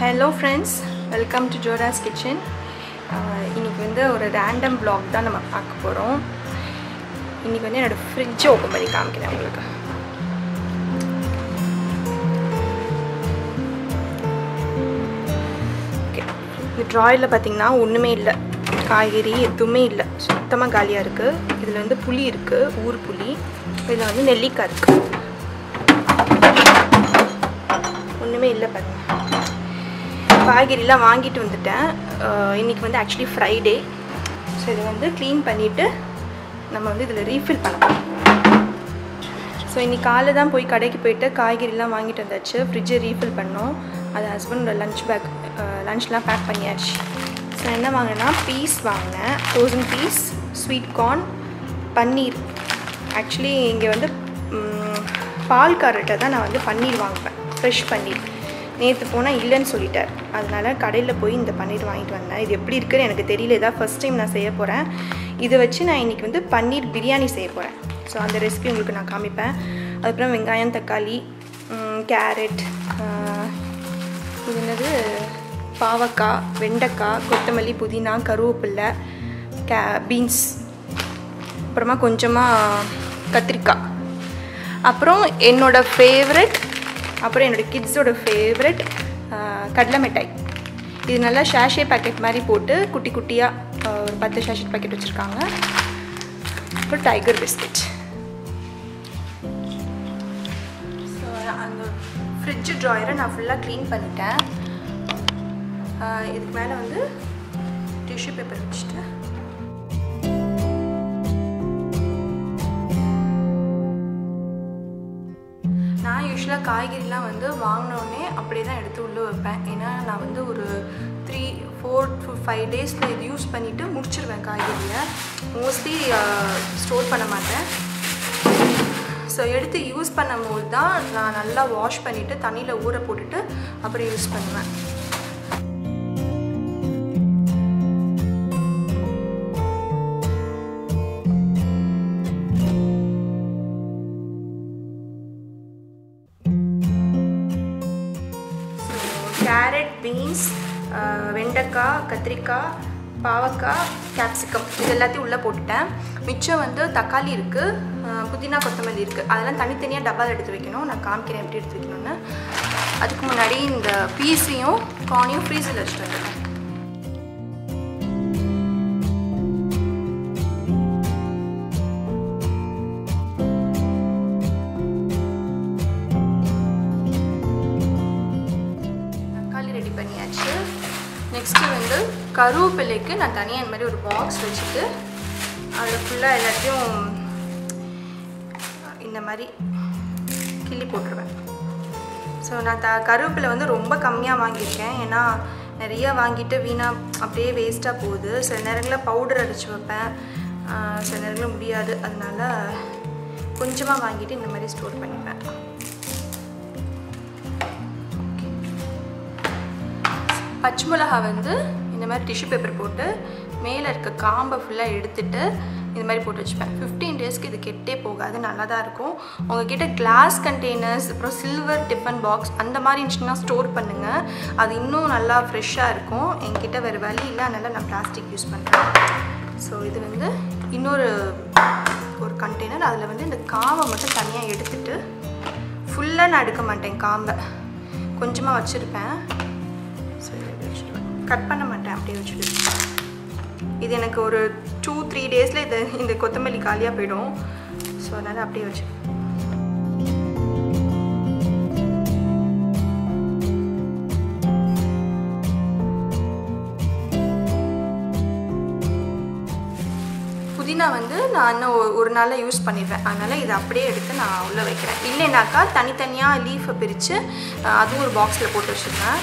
hello friends welcome to ஜோடாஸ் kitchen இன்றைக்கி வந்து ஒரு ரேண்டம் vlog தான் நம்ம பார்க்க போகிறோம் இன்றைக்கி வந்து என்னோடய ஃப்ரிட்ஜை ஓப்பன் பண்ணி காமிக்கிறேன் உங்களுக்கு ஓகே இந்த ட்ராயரில் பார்த்தீங்கன்னா ஒன்றுமே இல்லை காய்கறி எதுவுமே இல்லை சுத்தமாக காலியாக இருக்குது இதில் வந்து புளி இருக்குது ஊர் புளி இதில் வந்து நெல்லிக்காய் இருக்குது ஒன்றுமே இல்லை பாருங்க காய்கறிலாம் வாங்கிட்டு வந்துட்டேன் அஹ் இன்னைக்கு வந்து ஆக்சுவலி ஃப்ரைடே ஸோ இதை வந்து க்ளீன் பண்ணிவிட்டு நம்ம வந்து இதில் ரீஃபில் பண்ணலாம் ஸோ இன்னைக்கு காலைல தான் போய் கடைக்கு போயிட்டு காய்கறிலாம் வாங்கிட்டு வந்தாச்சு ஃப்ரிட்ஜை ரீஃபில் பண்ணோம் அது ஹஸ்பண்டோட லஞ்ச் பேக் லஞ்ச்லாம் பேக் பண்ணியாச்சு ஸோ என்ன வாங்கினேன்னா பீஸ் வாங்கினேன் frozen peas sweet corn paneer actually இங்கே வந்து ம், பால்காரர்கிட்ட தான் நான் வந்து பன்னீர் வாங்குவேன் ஃப்ரெஷ் பன்னீர் நேற்று போனால் இல்லைன்னு சொல்லிட்டார் அதனால கடையில் போய் இந்த பன்னீர் வாங்கிட்டு வந்தேன் இது எப்படி இருக்குன்னு எனக்கு தெரியல இதான் ஃபஸ்ட் டைம் நான் செய்ய போகிறேன் இதை வச்சு நான் இன்றைக்கி வந்து பன்னீர் பிரியாணி செய்ய போகிறேன் ஸோ அந்த ரெசிபி உங்களுக்கு நான் காமிப்பேன் அதுக்கப்புறம் வெங்காயம் தக்காளி கேரட் இது என்னது பாவக்காய் வெண்டைக்காய் கொத்தமல்லி புதினா கருவேப்பில்லை கே பீன்ஸ் அப்புறமா கொஞ்சமாக கத்திரிக்காய் அப்புறம் என்னோட ஃபேவரட் அப்புறம் என்னோடய கிட்ஸோட ஃபேவரட் கடலை மிட்டாய் இது நல்லா ஷாஷே பேக்கெட் மாதிரி போட்டு குட்டி குட்டியாக ஒரு பத்து ஷாஷே பேக்கெட் வச்சுருக்காங்க அப்புறம் டைகர் பிஸ்கெட் ஸோ அந்த ஃப்ரிட்ஜ் ட்ராயரை நான் ஃபுல்லாக க்ளீன் பண்ணிட்டேன் ஆஹ் இதுக்கு மேலே வந்து டிஷ்யூ பேப்பர் வச்சுட்டு நான் யூஸ்வலாக காய்கறிலாம் வந்து வாங்கினோடனே அப்படியே தான் எடுத்து உள்ளே வைப்பேன் ஏன்னா நான் வந்து ஒரு த்ரீ ஃபோர் டு ஃபைவ் டேஸில் இது யூஸ் பண்ணிவிட்டு முடிச்சிருவேன் காய்கறியை மோஸ்ட்லி ஸ்டோர் பண்ண மாட்டேன் ஸோ எடுத்து யூஸ் பண்ணும்போது தான் நான் நல்லா வாஷ் பண்ணிவிட்டு தண்ணியில் ஊற போட்டுட்டு அப்புறம் யூஸ் பண்ணுவேன் கேரட் பீன்ஸ் வெண்டைக்காய் கத்திரிக்காய் பாவக்காய் கேப்சிகம் இது எல்லாத்தையும் உள்ளே போட்டுட்டேன் மிச்சம் வந்து தக்காளி இருக்குது புதினா கொத்தமல்லி இருக்குது அதெல்லாம் தனித்தனியாக டப்பாவில் எடுத்து வைக்கணும் நான் காமிக்கிறேன் எப்படி எடுத்து வைக்கணும்னு அதுக்கு முன்னாடி இந்த பீஸையும் கார்னையும் ஃப்ரீஸில் வச்சுட்டு வந்துடுறேன் தக்காளி ரெடி பண்ணியாச்சு நெக்ஸ்ட்டு வந்து கருவேப்பிலைக்கு நான் தனியாக இந்த மாதிரி ஒரு பாக்ஸ் வச்சுட்டு அதில் ஃபுல்லாக எல்லாத்தையும் இந்த மாதிரி கிள்ளி போட்டுருவேன் ஸோ நான் த கருவேப்பிலை வந்து ரொம்ப கம்மியாக வாங்கியிருக்கேன் ஏன்னா நிறைய வாங்கிட்டு வீணாக அப்படியே வேஸ்ட்டாக போகுது சில நேரங்களில் பவுடர் அடித்து வைப்பேன் ஆஹ் சில நேரங்களில் முடியாது அதனால கொஞ்சமாக வாங்கிட்டு இந்த மாதிரி ஸ்டோர் பண்ணிப்பேன் பச்சை மிளகா வந்து இந்த மாதிரி டிஷ்யூ பேப்பர் போட்டு மேலே இருக்க காம்பை ஃபுல்லாக எடுத்துட்டு இந்த மாதிரி போட்டு வச்சுப்பேன் ஃபிஃப்டீன் டேஸ்க்கு இது கெட்டே போகாது நல்லா தான் இருக்கும் உங்ககிட்ட கிளாஸ் கண்டெய்னர்ஸ் அப்புறம் சில்வர் டிஃபன் பாக்ஸ் அந்த மாதிரி இருந்துச்சுன்னா ஸ்டோர் பண்ணுங்கள் அது இன்னும் நல்லா ஃப்ரெஷ்ஷாக இருக்கும் என்கிட்ட வேறு வழி இல்லை அதனால் நான் பிளாஸ்டிக் யூஸ் பண்ணுறேன் ஸோ இது வந்து இன்னொரு ஒரு கண்டெய்னர் அதில் வந்து இந்த காவை மட்டும் தனியாக எடுத்துட்டு ஃபுல்லாக நான் எடுக்க மாட்டேன் காம்பை கொஞ்சமாக வச்சுருப்பேன் ஸோ இதை இப்படி வச்சுடுவேன் கட் பண்ண மாட்டேன் அப்படியே வச்சுடுவேன் இது எனக்கு ஒரு டூ த்ரீ டேஸில் இது இந்த கொத்தமல்லி காலியாக போயிடும் ஸோ அதனால் அப்படியே வச்சு புதினா வந்து நான் இன்னும் ஒரு- ஒரு நாளில் யூஸ் பண்ணிடுவேன் அதனால் இதை அப்படியே எடுத்து நான் உள்ளே வைக்கிறேன் இல்லைனாக்கா தனித்தனியாக லீஃபை பிரித்து அதுவும் ஒரு பாக்ஸில் போட்டு வச்சுருவேன்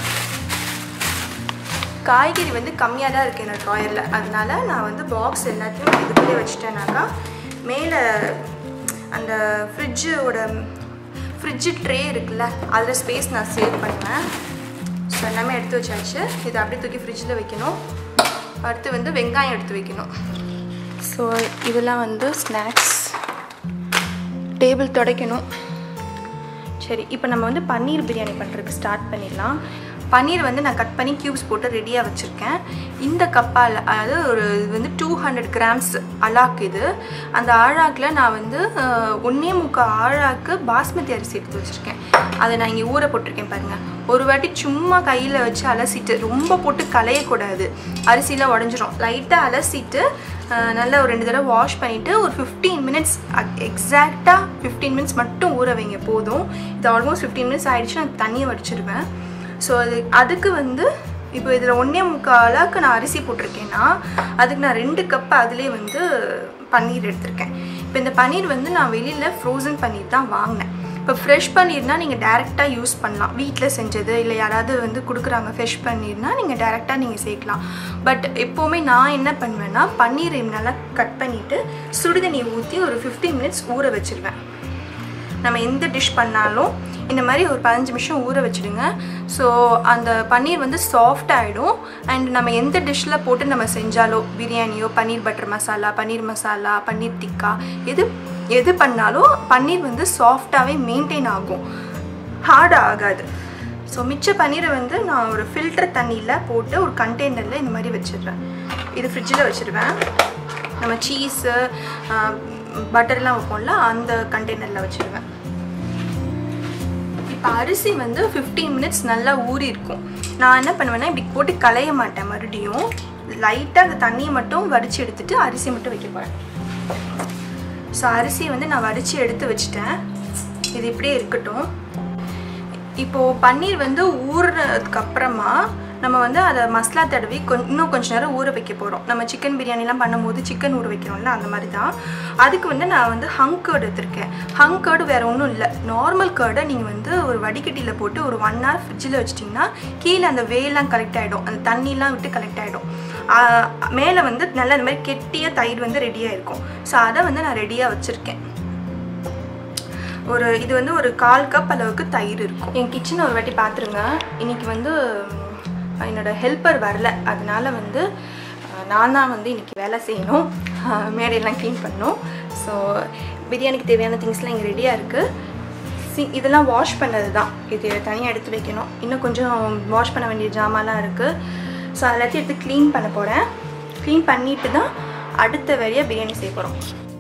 காய்கறி வந்து கம்மியாக தான் இருக்குது என்னோடய ட்ராயரில் அதனால நான் வந்து பாக்ஸ் எல்லாத்தையும் இதுக்குள்ளே வச்சுட்டேனாக்கா மேலே அந்த ஃப்ரிட்ஜோட ஃப்ரிட்ஜு ட்ரே இருக்குல்ல அதில் ஸ்பேஸ் நான் சேவ் பண்ணுவேன் ஸோ எல்லாமே எடுத்து வச்சாச்சு இதை அப்படியே தூக்கி ஃப்ரிட்ஜில் வைக்கணும் அடுத்து வந்து வெங்காயம் எடுத்து வைக்கணும் ஸோ இதெல்லாம் வந்து ஸ்நாக்ஸ் டேபிள் துடைக்கணும் சரி இப்போ நம்ம வந்து பன்னீர் பிரியாணி பண்ணுறதுக்கு ஸ்டார்ட் பண்ணிடலாம் பன்னீர் வந்து நான் கட் பண்ணி க்யூப்ஸ் போட்டு ரெடியாக வச்சுருக்கேன் இந்த கப்பால் அதாவது ஒரு இது வந்து டூ ஹண்ட்ரட் கிராம்ஸ் அலாக் இது அந்த ஆழாக்கில் நான் வந்து அஹ், ஒண்ணே முக்கால் ஆழாக்கு பாஸ்மதி அரிசி எடுத்து வச்சுருக்கேன் அதை நான் இங்கே ஊற போட்டிருக்கேன் பாருங்கள் ஒரு வாட்டி சும்மா கையில் வச்சு அலசிட்டு ரொம்ப போட்டு களையக்கூடாது அரிசிலாம் உடஞ்சிரும் லைட்டாக அலசிட்டு அஹ், நல்லா ஒரு ரெண்டு தடவை வாஷ் பண்ணிவிட்டு ஒரு ஃபிஃப்டீன் மினிட்ஸ் எக்ஸாக்டாக ஃபிஃப்டீன் மினிட்ஸ் மட்டும் ஊற வைங்க போதும் இது ஆல்மோஸ்ட் ஃபிஃப்டீன் மினிட்ஸ் ஆகிடுச்சு நான் தண்ணியை வடிச்சிடுவேன் ஸோ அது அதுக்கு வந்து இப்போ இதில் ஒன்றே முக்கால் அளவுக்கு நான் அரிசி போட்டிருக்கேன்னா அதுக்கு நான் ரெண்டு கப் அதிலே வந்து பன்னீர் எடுத்திருக்கேன் இப்போ இந்த பன்னீர் வந்து நான் வெளியில் ஃப்ரோசன் பன்னீர் தான் வாங்கினேன் இப்போ ஃப்ரெஷ் பன்னீர்னா நீங்கள் டேரெக்டாக யூஸ் பண்ணலாம் வீட்டில் செஞ்சது இல்லை யாராவது வந்து கொடுக்குறாங்க ஃப்ரெஷ் பன்னீர்னா நீங்கள் டேரெக்டாக நீங்கள் சேர்க்கலாம் பட் எப்போவுமே நான் என்ன பண்ணுவேன்னா பன்னீரை நல்லா கட் பண்ணிவிட்டு சுடுதண்ணி ஊற்றி ஒரு 15 மினிட்ஸ் ஊற வச்சிருவேன் நம்ம எந்த டிஷ் பண்ணாலும் இந்த மாதிரி ஒரு பதினஞ்சு நிமிஷம் ஊற வச்சுடுங்க ஸோ அந்த பன்னீர் வந்து சாஃப்ட் ஆகிடும் அண்ட் நம்ம எந்த டிஷ்ஷில் போட்டு நம்ம செஞ்சாலோ பிரியாணியோ பன்னீர் பட்டர் மசாலா பன்னீர் மசாலா பன்னீர் டிக்கா எது எது பண்ணாலும் பன்னீர் வந்து சாஃப்டாகவே மெயின்டைன் ஆகும் ஹார்ட் ஆகாது ஸோ மிச்ச பன்னீரை வந்து நான் ஒரு ஃபில்டர் தண்ணியில் போட்டு ஒரு கண்டெய்னரில் இந்த மாதிரி வச்சிடுறேன் இது ஃப்ரிட்ஜில் வச்சுருவேன் நம்ம சீஸு பட்டர்லாம் வைப்போம்ல அந்த கண்டெய்னரில் வச்சுருவேன் இப்போ அரிசி வந்து 15 மினிட்ஸ் நல்லா ஊறி இருக்கும் நான் என்ன பண்ணுவேன்னா இப்படி போட்டு களைய மாட்டேன் மறுபடியும் லைட்டாக அந்த தண்ணியை மட்டும் வடித்து எடுத்துட்டு அரிசி மட்டும் வைக்க போகிறேன் ஸோ அரிசியை வந்து நான் வடித்து எடுத்து வச்சுட்டேன் இது இப்படியே இருக்கட்டும் இப்போது பன்னீர் வந்து ஊறுனதுக்கு அப்புறமா நம்ம வந்து அதை மசாலா தடவி கொஞ் இன்னும் கொஞ்ச நேரம் ஊற வைக்க போகிறோம் நம்ம சிக்கன் பிரியாணிலாம் பண்ணும்போது சிக்கன் ஊற வைக்கிறோம்ல அந்த மாதிரி தான் அதுக்கு வந்து நான் வந்து ஹங் கேர்டு எடுத்திருக்கேன் ஹங் கேர்டு வேறு ஒன்றும் இல்லை நார்மல் கேர்டை நீங்கள் வந்து ஒரு வடிகட்டியில் போட்டு ஒரு ஒன் ஹவர் ஃப்ரிட்ஜில் வச்சிட்டிங்கன்னா கீழே அந்த வேலாம் கலெக்ட் ஆகிடும் அந்த தண்ணிலாம் விட்டு கலெக்ட் ஆகிடும் மேலே வந்து நல்லா இந்த மாதிரி கெட்டியாக தயிர் வந்து ரெடியாக இருக்கும் ஸோ அதை வந்து நான் ரெடியாக வச்சுருக்கேன் ஒரு இது வந்து ஒரு கால் கப் அளவுக்கு தயிர் இருக்கும் என் கிச்சனை ஒரு வாட்டி பார்த்துருங்க இன்னைக்கு வந்து ம், என்னோட ஹெல்ப்பர் வரல அதனால வந்து அஹ், நான் தான் வந்து இன்னைக்கு வேலை செய்யணும் அஹ், மேடையெல்லாம் க்ளீன் பண்ணணும் ஸோ பிரியாணிக்கு தேவையான திங்ஸ்லாம் இங்கே ரெடியாக இருக்குது சி இதெல்லாம் வாஷ் பண்ணது தான் இது தனியாக எடுத்து வைக்கணும் இன்னும் கொஞ்சம் வாஷ் பண்ண வேண்டிய ஜாமான்லாம் இருக்குது ஸோ எல்லாத்தையும் எடுத்து க்ளீன் பண்ண போகிறேன் க்ளீன் பண்ணிட்டு தான் அடுத்த வேலையாக பிரியாணி செய்ய போகிறோம்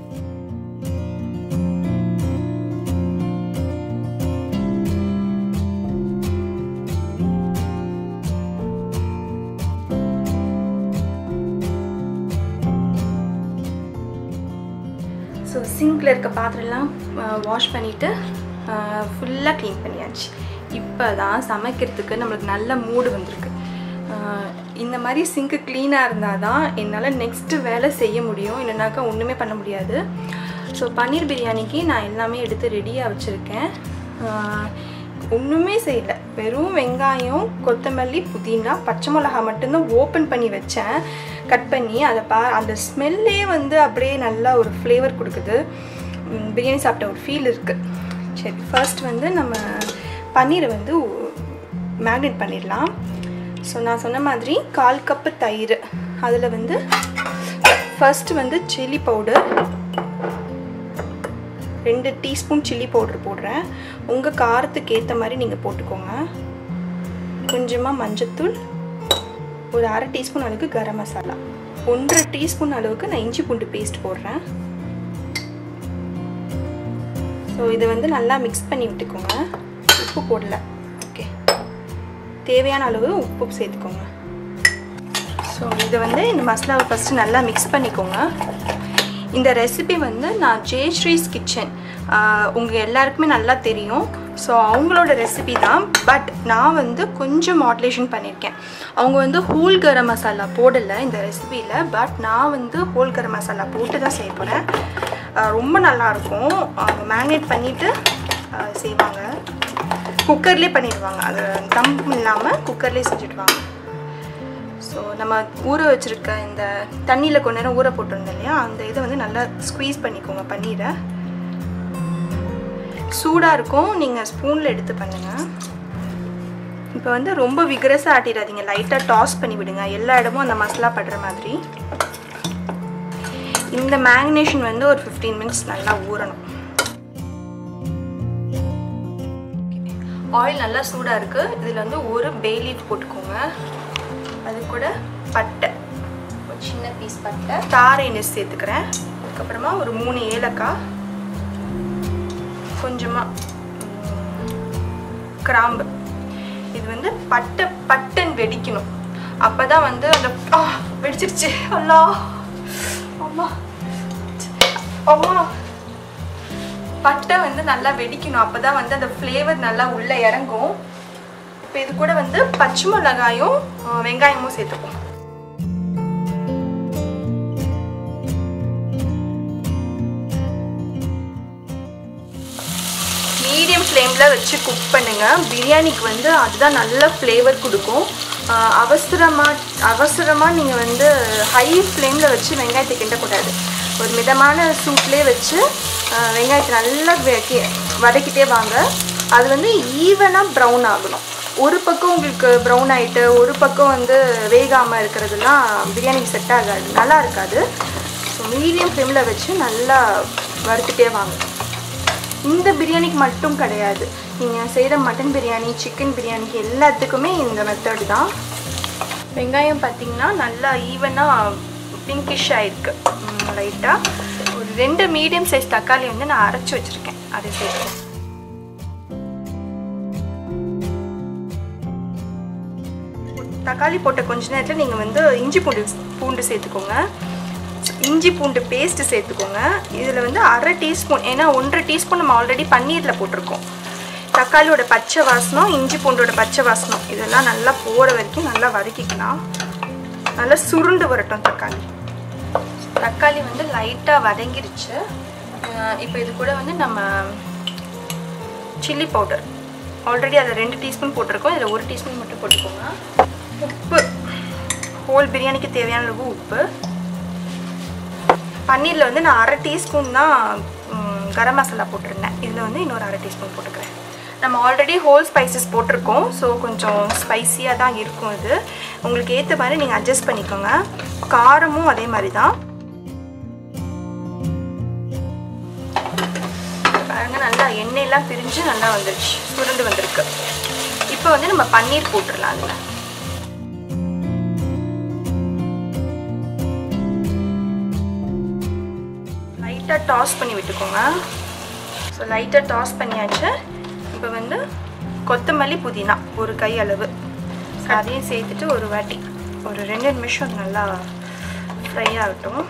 ஸோ சிங்கில் இருக்க பாத்திரம்லாம் வாஷ் பண்ணிவிட்டு ஃபுல்லாக க்ளீன் பண்ணியாச்சு இப்போ தான் சமைக்கிறதுக்கு நம்மளுக்கு நல்ல மூடு வந்திருக்கு ஆஹ் இந்த மாதிரி சிங்க்கு க்ளீனாக இருந்தால் தான் என்னால் நெக்ஸ்ட்டு வேலை செய்ய முடியும் இல்லைனாக்கா ஒன்றுமே பண்ண முடியாது ஸோ பன்னீர் பிரியாணிக்கு நான் எல்லாமே எடுத்து ரெடியாக வச்சுருக்கேன் ஒன்றுமே செய்யல வெறும் வெங்காயம் கொத்தமல்லி புதினா பச்சை மிளகா மட்டும்தான் ஓப்பன் பண்ணி வச்சேன் கட் பண்ணி அதை பா அந்த ஸ்மெல்லே வந்து அப்படியே நல்லா ஒரு ஃப்ளேவர் கொடுக்குது ம், பிரியாணி சாப்பிட்ட ஒரு ஃபீல் இருக்குது சரி ஃபர்ஸ்ட் வந்து நம்ம பன்னீரை வந்து மேக்னேட் பண்ணிடலாம் ஸோ நான் சொன்ன மாதிரி கால் கப்பு தயிர் அதில் வந்து ஃபர்ஸ்ட் வந்து சில்லி பவுடர் ரெண்டு டீஸ்பூன் சில்லி பவுடர் போடுறேன் உங்கள் காரத்துக்கு ஏற்ற மாதிரி நீங்கள் போட்டுக்கோங்க கொஞ்சமாக மஞ்சத்தூள் ஒரு அரை டீஸ்பூன் அளவுக்கு கரம் மசாலா ஒன்றரை டீஸ்பூன் அளவுக்கு நான் இஞ்சி பூண்டு பேஸ்ட் போடுறேன் ஸோ இதை வந்து நல்லா மிக்ஸ் பண்ணி விட்டுக்கோங்க உப்பு போடல ஓகே தேவையான அளவு உப்பு சேர்த்துக்கோங்க ஸோ இதை வந்து இந்த மசாலாவை ஃபஸ்ட்டு நல்லா மிக்ஸ் பண்ணிக்கோங்க இந்த ரெசிபி வந்து நான் ஜெயஸ்ரீஸ் கிச்சன் உங்கள் எல்லாருக்குமே நல்லா தெரியும் ஸோ அவங்களோட ரெசிபி தான் பட் நான் வந்து கொஞ்சம் மாடுலேஷன் பண்ணியிருக்கேன் அவங்க வந்து ஹோல் கரம் மசாலா போடலை இந்த ரெசிபியில் பட் நான் வந்து ஹோல் கரம் மசாலா போட்டு தான் செய்ய போகிறேன் ரொம்ப நல்லாயிருக்கும் அவங்க மேரினேட் பண்ணிவிட்டு செய்வாங்க குக்கர்லேயே பண்ணிடுவாங்க அது தம் இல்லாமல் குக்கர்லேயே செஞ்சுடுவாங்க ஸோ நம்ம ஊற வச்சுருக்க இந்த தண்ணியில் கொஞ்ச நேரம் ஊற போட்டிருந்தோம் இல்லையா அந்த இதை வந்து நல்லா ஸ்க்வீஸ் பண்ணிக்கோங்க பன்னீரை சூடாக இருக்கும் நீங்கள் ஸ்பூனில் எடுத்து பண்ணுங்கள் இப்போ வந்து ரொம்ப விகரஸாக ஆட்டிடாதீங்க லைட்டாக டாஸ் பண்ணி விடுங்க எல்லா இடமும் அந்த மசாலா படுற மாதிரி இந்த மேக்னேஷன் வந்து ஒரு ஃபிஃப்டீன் மினிட்ஸ் நல்லா ஊறணும் ஆயில் நல்லா சூடாக இருக்குது இதில் வந்து ஒரு பே லீஃப் போட்டுக்கோங்க அது கூட பட்டை ஒரு சின்ன பீஸ் பட்டை தாரை நெஸ் சேர்த்துக்கிறேன் அதுக்கப்புறமா ஒரு மூணு ஏலக்காய் கொஞ்சமாக கிராம்பு இது வந்து பட்டை பட்டன் வெடிக்கணும் அப்போ தான் வந்து அந்த ஆ வெடிச்சிருச்சு அல்லா அம்மா அம்மா பட்டை வந்து நல்லா வெடிக்கணும் அப்போ தான் வந்து அந்த ஃப்ளேவர் நல்லா உள்ளே இறங்கும் இப்போ இது கூட வந்து பச்சை மிளகாயும் அஹ், வெங்காயமும் சேர்த்துப்போம் மீடியம் ஃப்ளேமில் வச்சு குக் பண்ணுங்க பிரியாணிக்கு வந்து அதுதான் நல்ல ஃப்ளேவர் கொடுக்கும் ஆஹ் அவசரமாக அவசரமாக நீங்கள் வந்து ஹை ஃப்ளேமில் வச்சு வெங்காயத்தை கிண்டக்கூடாது ஒரு மிதமான சூட்லேயே வச்சு ஆஹ் வெங்காயத்தை நல்லா வெ- வதக்கிட்டே வாங்க அது வந்து ஈவனாக ப்ரௌன் ஆகணும் ஒரு பக்கம் உங்களுக்கு ப்ரௌன் ஆகிட்டு ஒரு பக்கம் வந்து வேகாமல் இருக்கிறதுலாம் பிரியாணிக்கு செட் ஆகாது நல்லா இருக்காது ஸோ மீடியம் ஃப்ளேமில் வச்சு நல்லா வறுத்துட்டே வாங்க இந்த பிரியாணிக்கு மட்டும் கிடையாது நீங்கள் செய்கிற மட்டன் பிரியாணி சிக்கன் பிரியாணிக்கு எல்லாத்துக்குமே இந்த மெத்தட் தான் வெங்காயம் பார்த்தீங்கன்னா நல்லா ஈவனாக பிங்கிஷ் ஆயிருக்கு லைட்டாக ஒரு ரெண்டு மீடியம் சைஸ் தக்காளி வந்து நான் அரைச்சி வச்சுருக்கேன் அதை சேர்த்துக்கேன் தக்காளி போட்ட கொஞ்ச நேரத்தில் நீங்கள் வந்து இஞ்சி பூண்டு பூண்டு சேர்த்துக்கோங்க இஞ்சி பூண்டு பேஸ்ட்டு சேர்த்துக்கோங்க இதில் வந்து அரை டீஸ்பூன் ஏன்னா ஒன்றரை டீஸ்பூன் நம்ம ஆல்ரெடி பன்னீரில் போட்டிருக்கோம் தக்காளியோட பச்சை வாசனம் இஞ்சி பூண்டோட பச்சை வாசனம் இதெல்லாம் நல்லா போகிற வரைக்கும் நல்லா வதக்கிக்கலாம் நல்லா சுருண்டு வரட்டும் தக்காளி தக்காளி வந்து லைட்டாக வதங்கிருச்சு இப்போ இது கூட வந்து நம்ம சில்லி பவுடர் ஆல்ரெடி அதில் ரெண்டு டீஸ்பூன் போட்டிருக்கோம் இதில் ஒரு டீஸ்பூன் மட்டும் போட்டுக்கோங்க உப்பு ஹோல் பிரியாணிக்கு தேவையான அளவு உப்பு பன்னீரில் வந்து நான் அரை டீஸ்பூன் தான் ம், கரம் மசாலா போட்டிருந்தேன் இதில் வந்து இன்னொரு அரை டீஸ்பூன் போட்டுக்கிறேன் நம்ம ஆல்ரெடி ஹோல் ஸ்பைசஸ் போட்டிருக்கோம் ஸோ கொஞ்சம் ஸ்பைசியாக தான் இருக்கும் இது உங்களுக்கு ஏற்ற மாதிரி நீங்கள் அட்ஜஸ்ட் பண்ணிக்கோங்க காரமும் அதே மாதிரி தான் பாருங்க நல்லா எண்ணெயெல்லாம் பிரிஞ்சு நல்லா வந்துருச்சு சுருண்டு வந்திருக்கு இப்போ வந்து நம்ம பன்னீர் போட்டுடலாம் அதில் லைட்டாக டாஸ் பண்ணி விட்டுக்கோங்க ஸோ லைட்டாக டாஸ் பண்ணியாச்சு இப்போ வந்து கொத்தமல்லி புதினா ஒரு கை அளவு ஸோ அதையும் சேர்த்துட்டு ஒரு வாட்டி ஒரு ரெண்டு நிமிஷம் அது நல்லா ஃப்ரை ஆகட்டும்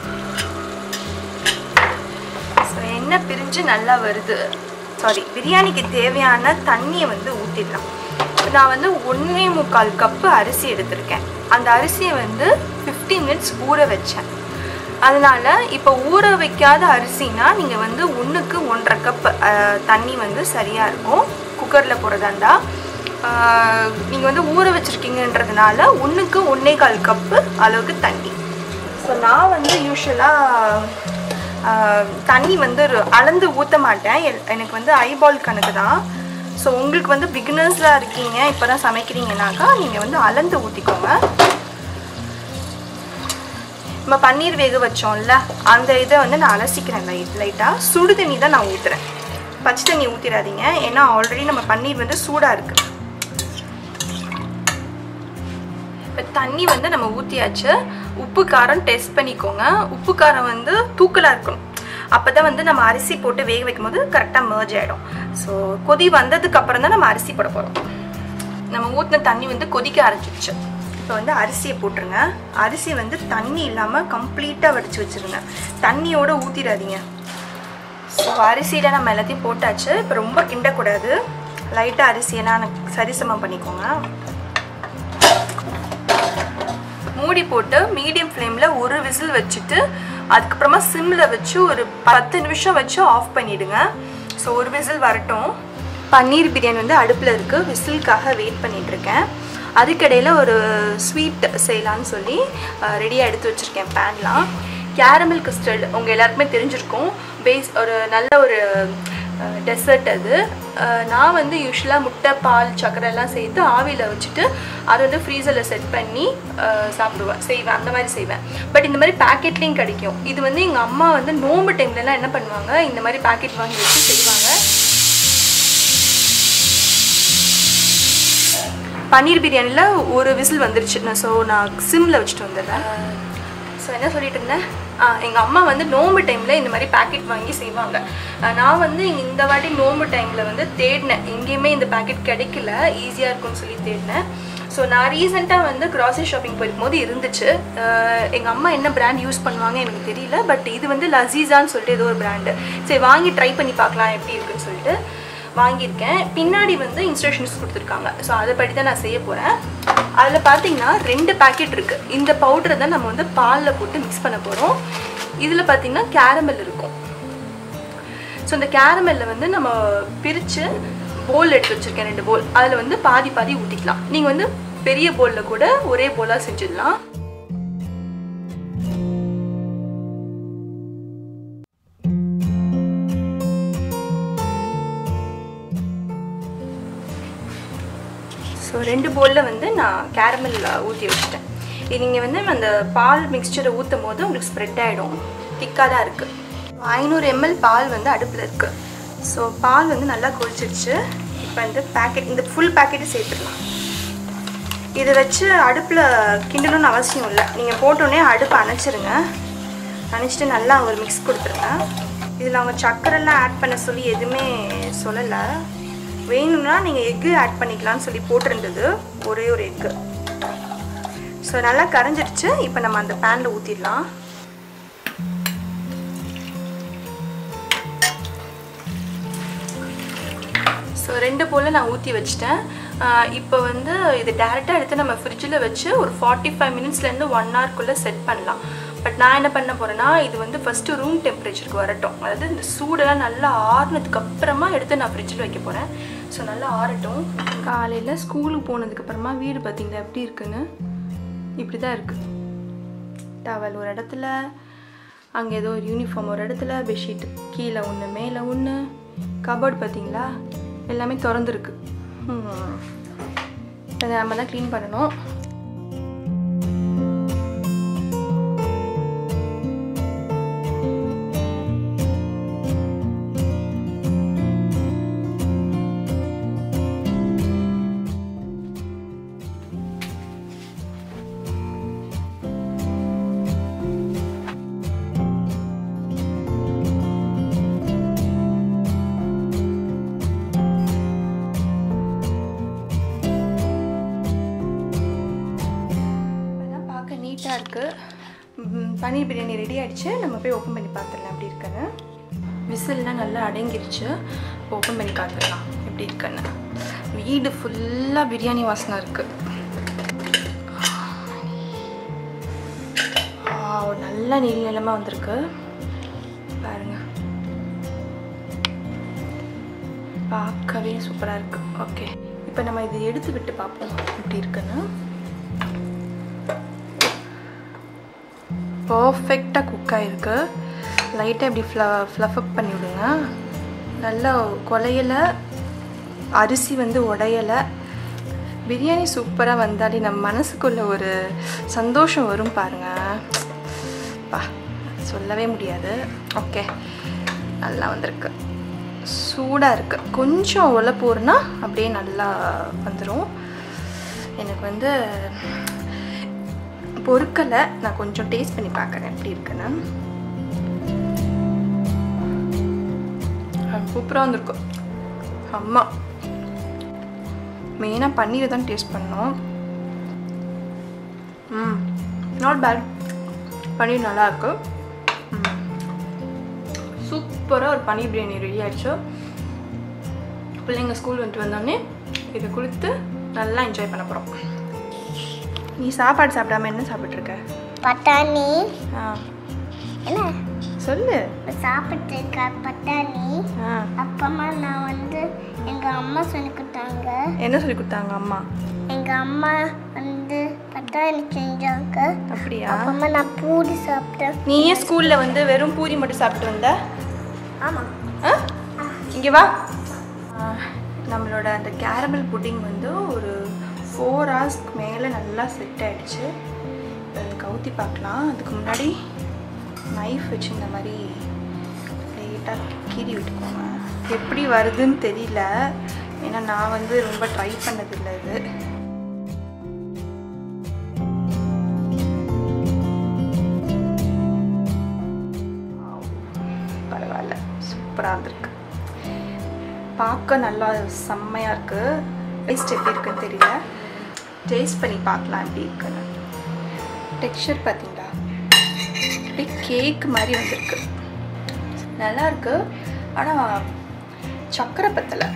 ஸோ எண்ணெய் பிரிஞ்சு நல்லா வருது சாரி பிரியாணிக்கு தேவையான தண்ணியை வந்து ஊற்றிடலாம் நான் வந்து ஒன்றே முக்கால் கப்பு அரிசி எடுத்திருக்கேன் அந்த அரிசியை வந்து 15 மினிட்ஸ் ஊற வச்சேன் அதனால இப்போ ஊற வைக்காத அரிசினா நீங்கள் வந்து ஒன்றுக்கு ஒன்றரை கப் தண்ணி வந்து சரியாக இருக்கும் குக்கரில் போடுறதாண்டா நீங்கள் வந்து ஊற வச்சுருக்கீங்கன்றதுனால ஒன்றுக்கு ஒன்றே கால் கப்பு அளவுக்கு தண்ணி ஸோ நான் வந்து யூஸ்வலாக தண்ணி வந்து ஒரு அளந்து ஊற்ற மாட்டேன் எல்- எனக்கு வந்து ஐபால் கணக்கு தான் ஸோ உங்களுக்கு வந்து பிகினர்ஸாக இருக்கீங்க இப்போ தான் சமைக்கிறீங்கனாக்கா நீங்கள் வந்து அளந்து ஊற்றிக்கோங்க நம்ம பன்னீர் வேக வச்சோம்ல அந்த இதை வந்து நான் அலசிக்கிறேன் லைட் லைட்டாக சுடு தண்ணி தான் நான் ஊற்றுறேன் பச்சை தண்ணி ஊற்றிடாதீங்க ஏன்னா ஆல்ரெடி நம்ம பன்னீர் வந்து சூடாக இருக்குது இப்போ தண்ணி வந்து நம்ம ஊற்றியாச்சு உப்பு காரம் டெஸ்ட் பண்ணிக்கோங்க உப்பு காரம் வந்து தூக்கலாக இருக்கணும் அப்போ தான் வந்து நம்ம அரிசி போட்டு வேக வைக்கும் போது கரெக்டாக merge ஆகிடும் ஸோ கொதி வந்ததுக்கு அப்புறம் தான் நம்ம அரிசி போட போகிறோம் நம்ம ஊற்றின தண்ணி வந்து கொதிக்க ஆரம்பிச்சிருச்சு இப்போ வந்து அரிசியை போட்டுருங்க அரிசி வந்து தண்ணி இல்லாமல் கம்ப்ளீட்டாக வடித்து வச்சுருங்க தண்ணியோட ஊற்றிடாதீங்க ஸோ அரிசியில் நம்ம எல்லாத்தையும் போட்டாச்சு இப்போ ரொம்ப கிண்டக்கூடாது லைட்டாக அரிசியெல்லாம் சரிசமம் பண்ணிக்கோங்க மூடி போட்டு மீடியம் ஃப்ளேமில் ஒரு விசில் வச்சுட்டு அதுக்கப்புறமா சிம்மில் வச்சு ஒரு பத்து நிமிஷம் வச்சு ஆஃப் பண்ணிவிடுங்க ஸோ ஒரு விசில் வரட்டும் பன்னீர் பிரியாணி வந்து அடுப்பில் இருக்குது விசிலுக்காக வெயிட் பண்ணிகிட்ருக்கேன் அதுக்கிடையில் ஒரு ஸ்வீட் செய்யலான்னு சொல்லி ரெடியாக எடுத்து வச்சுருக்கேன் பேன்லாம் கேரமல் கஸ்டர்ட் உங்கள் எல்லாருக்குமே தெரிஞ்சிருக்கும் பேஸ் ஒரு நல்ல ஒரு டெசர்ட் அது அஹ் நான் வந்து யூஸ்வலாக முட்டை பால் சர்க்கரை எல்லாம் சேர்த்து ஆவியில் வச்சுட்டு அதை வந்து ஃப்ரீசரில் செட் பண்ணி அஹ் சாப்பிடுவேன் செய்வேன் அந்த மாதிரி செய்வேன் பட் இந்த மாதிரி பேக்கெட்லேயும் கிடைக்கும் இது வந்து எங்கள் அம்மா வந்து நோம்பு டைம்லலாம் என்ன பண்ணுவாங்க இந்த மாதிரி பேக்கெட் வாங்கி வச்சு செய்வாங்க பன்னீர் பிரியாணியில் ஒரு விசில் வந்துருச்சு நான் ஸோ நான் சிம்மில் வச்சுட்டு வந்துடுறேன் ஸோ என்ன சொல்லிட்டு இருந்தேன் எங்கள் அம்மா வந்து நோம்பு டைமில் இந்த மாதிரி பேக்கெட் வாங்கி செய்வாங்க ஆஹ் நான் வந்து இந்த வாட்டி நோம்பு டைமில் வந்து தேடினேன் எங்கேயுமே இந்த பேக்கெட் கிடைக்கல ஈஸியாக இருக்கும்னு சொல்லி தேடினேன் ஸோ நான் ரீசெண்டாக வந்து க்ராசரி ஷாப்பிங் போயிருக்கும்போது இருந்துச்சு எங்கள் அம்மா என்ன பிராண்ட் யூஸ் பண்ணுவாங்க எனக்கு தெரியல பட் இது வந்து லசீஸான்னு சொல்லிட்டு ஏதோ ஒரு பிராண்டு சரி வாங்கி ட்ரை பண்ணி பார்க்கலாம் எப்படி இருக்குன்னு சொல்லிட்டு வாங்கியிருக்கேன் பின்னாடி வந்து இன்ஸ்ட்ரக்ஷன்ஸ் கொடுத்துருக்காங்க ஸோ அதை படி தான் நான் செய்ய போகிறேன் அதில் பார்த்தீங்கன்னா ரெண்டு பேக்கெட் இருக்குது இந்த பவுடரை தான் நம்ம வந்து பாலில் போட்டு மிக்ஸ் பண்ண போகிறோம் இதில் பார்த்தீங்கன்னா கேரமல் இருக்கும் ஸோ இந்த கேரமெல்ல வந்து நம்ம பிரித்து போல் எடுத்து வச்சுருக்கேன் ரெண்டு போல் அதில் வந்து பாதி பாதி ஊற்றிக்கலாம் நீங்கள் வந்து பெரிய போலில் கூட ஒரே போலாக செஞ்சிடலாம் ஸோ ரெண்டு போலில் வந்து நான் கேரமல் ஊற்றி வச்சுட்டேன் இது நீங்கள் வந்து அந்த பால் மிக்சரை ஊற்றும் போது உங்களுக்கு ஸ்ப்ரெட் ஆகிடும் திக்காக தான் இருக்குது ஐநூறு எம்எல் பால் வந்து அடுப்பில் இருக்குது ஸோ பால் வந்து நல்லா கொதிச்சிருச்சு இப்போ இந்த பேக்கெட் இந்த ஃபுல் பேக்கெட்டு சேர்த்துடலாம் இதை வச்சு அடுப்பில் கிண்டணும்னு அவசியம் இல்லை நீங்கள் போட்டோடனே அடுப்பை அணைச்சிருங்க அணைச்சிட்டு நல்லா ஒரு மிக்ஸ் கொடுத்துருங்க இதில் அவங்க சக்கரைலாம் ஆட் பண்ண சொல்லி எதுவுமே சொல்லலை வேணும்னா நீங்கள் எக்கு ஆட் பண்ணிக்கலாம்னு சொல்லி போட்டிருந்தது ஒரே ஒரு எக்கு ஸோ நல்லா கரைஞ்சிருச்சு இப்போ நம்ம அந்த பேனில் ஊற்றிடலாம் ஸோ ரெண்டு போல் நான் ஊற்றி வச்சிட்டேன் இப்போ வந்து இது டேரெக்டாக எடுத்து நம்ம ஃப்ரிட்ஜில் வச்சு ஒரு ஃபார்ட்டி ஃபைவ் மினிட்ஸ்லேருந்து ஒன் ஹவர்க்குள்ளே செட் பண்ணலாம் பட் நான் என்ன பண்ண போகிறேன்னா இது வந்து ஃபஸ்ட்டு ரூம் டெம்பரேச்சருக்கு வரட்டும் அதாவது இந்த சூடெல்லாம் நல்லா ஆறுனதுக்கு அப்புறமா எடுத்து நான் ஃப்ரிட்ஜில் வைக்க போகிறேன் ஸோ நல்லா ஆறட்டும் காலையில் ஸ்கூலுக்கு போனதுக்கப்புறமா வீடு பார்த்தீங்களா எப்படி இருக்குன்னு இப்படி தான் இருக்குது டவல் ஒரு இடத்துல அங்கே ஏதோ ஒரு யூனிஃபார்ம் ஒரு இடத்துல பெட்ஷீட் கீழே ஒன்று மேலே ஒன்று கபோர்டு பார்த்தீங்களா எல்லாமே திறந்துருக்கு அதை நம்ம தான் க்ளீன் பண்ணணும் இப்போதான் பார்க்க நீட்டாக இருக்குது பன்னீர் பிரியாணி ரெடி ஆயிடுச்சு நம்ம போய் ஓப்பன் பண்ணி பார்த்துடலாம் எப்படி இருக்குன்னு விசில்லாம் நல்லா அடங்கிருச்சு ஓப்பன் பண்ணி பார்த்துடலாம் எப்படி இருக்குன்னு வீடு ஃபுல்லாக பிரியாணி வாசனை இருக்குது நல்லா நீல நிலமாக வந்திருக்கு பாருங்க பார்க்கவே சூப்பராக இருக்கு ஓகே இப்போ நம்ம இதை எடுத்து விட்டு பார்ப்போம் எப்படி இருக்குன்னு பர்ஃபெக்டாக குக் ஆகிருக்கு லைட்டாக இப்படி ஃப்ள ஃப்ளஃப் அப் பண்ணி விடுங்க நல்லா குலையலை அரிசி வந்து உடையலை பிரியாணி சூப்பராக வந்தாலே நம்ம மனசுக்குள்ள ஒரு சந்தோஷம் வரும் பாருங்க பா சொல்லவே முடியாது ஓகே நல்லா வந்திருக்கு சூடாக இருக்குது கொஞ்சம் உழப்பூர்னா அப்படியே நல்லா வந்துடும் எனக்கு வந்து பொருட்களை நான் கொஞ்சம் டேஸ்ட் பண்ணி பார்க்குறேன் எப்படி இருக்குன்னு சூப்பராக வந்திருக்கு அம்மா மெயினாக பன்னீரை தான் டேஸ்ட் பண்ணோம் ம் நாட் பேட் பன்னீர் நல்லா இருக்கு சூப்பராக ஒரு பன்னீர் பிரியாணி ரெடி ஆயிடுச்சு பிள்ளைங்க ஸ்கூல் வந்துட்டு வந்தோடனே இதை கொடுத்து நல்லா என்ஜாய் பண்ண போகிறோம் நீ சாப்பாடு சாப்பிடாம என்ன சாப்பிட்ருக்க பட்டாணி ஆ என்ன சொல்லு சாப்பிட்டு இருக்க பட்டாணி ஆ அப்புறமா நான் வந்து எங்கள் அம்மா சொல்லி கொடுத்தாங்க என்ன சொல்லி கொடுத்தாங்க அம்மா எங்கள் அம்மா வந்து பட்டாணி செஞ்சாங்க அப்படியா அப்புறமா நான் பூரி சாப்பிட்டேன் நீ ஏன் ஸ்கூலில் வந்து வெறும் பூரி மட்டும் சாப்பிட்டு வந்த ஆமாம் ஆ இங்கே வா ஆ, நம்மளோட அந்த கேரமல் புட்டிங் வந்து ஒரு ஃபோர் ஹவர்ஸ்க்கு மேலே நல்லா செட் ஆயிடுச்சு இப்போ அதை கவுத்தி பார்க்கலாம் அதுக்கு முன்னாடி நைஃப் வச்சு இந்த மாதிரி லைட்டாக கீறி விட்டுக்கோங்க எப்படி வருதுன்னு தெரியல ஏன்னா நான் வந்து ரொம்ப ட்ரை பண்ணதில்லை இது சூப்பராக இருந்திருக்கு பார்க்க நல்லா செம்மையாக இருக்குது டேஸ்ட் எப்படி இருக்குன்னு தெரியல டேஸ்ட் பண்ணி பார்க்கலாம் எப்படி இருக்குன்னு டெக்ஸ்சர் பார்த்தீங்களா அப்படியே கேக் மாதிரி வந்திருக்கு நல்லா இருக்கு ஆனால் சக்கரை பத்தலை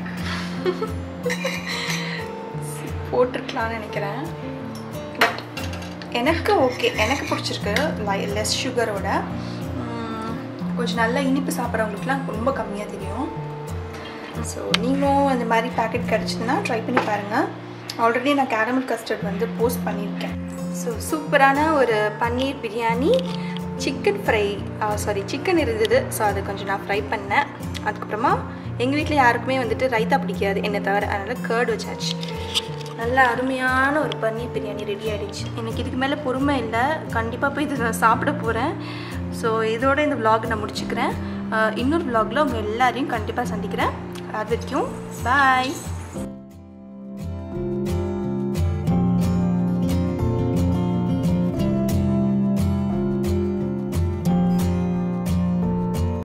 போட்டிருக்கலாம்னு நினைக்கிறேன் பட் எனக்கு ஓகே எனக்கு பிடிச்சிருக்கு லை லெஸ் சுகரோட கொஞ்சம் நல்லா இனிப்பு சாப்பிட்றவங்களுக்குலாம் ரொம்ப கம்மியாக தெரியும் ஸோ நீங்களும் இந்த மாதிரி பேக்கெட் கிடச்சிதுன்னா ட்ரை பண்ணி பாருங்கள் ஆல்ரெடி நான் கேரமல் கஸ்டர்ட் வந்து போஸ்ட் பண்ணியிருக்கேன் ஸோ சூப்பரான ஒரு paneer biryani chicken fry sorry chicken இருந்தது ஸோ அதை கொஞ்சம் நான் ஃப்ரை பண்ணேன் அதுக்கப்புறமா எங்கள் வீட்டில் யாருக்குமே வந்துட்டு ரைத்தா பிடிக்காது என்னை தவிர அதனால் கேர்டு வச்சாச்சு நல்ல அருமையான ஒரு பன்னீர் பிரியாணி ரெடி ஆகிடுச்சு எனக்கு இதுக்கு மேலே பொறுமை இல்லை கண்டிப்பாக போய் இது நான் சாப்பிட போகிறேன் ஸோ இதோட இந்த vlog நான் முடிச்சுக்கிறேன் அஹ் இன்னொரு vlogல உங்கள் எல்லாரையும் கண்டிப்பாக சந்திக்கிறேன் அது வரைக்கும் பாய்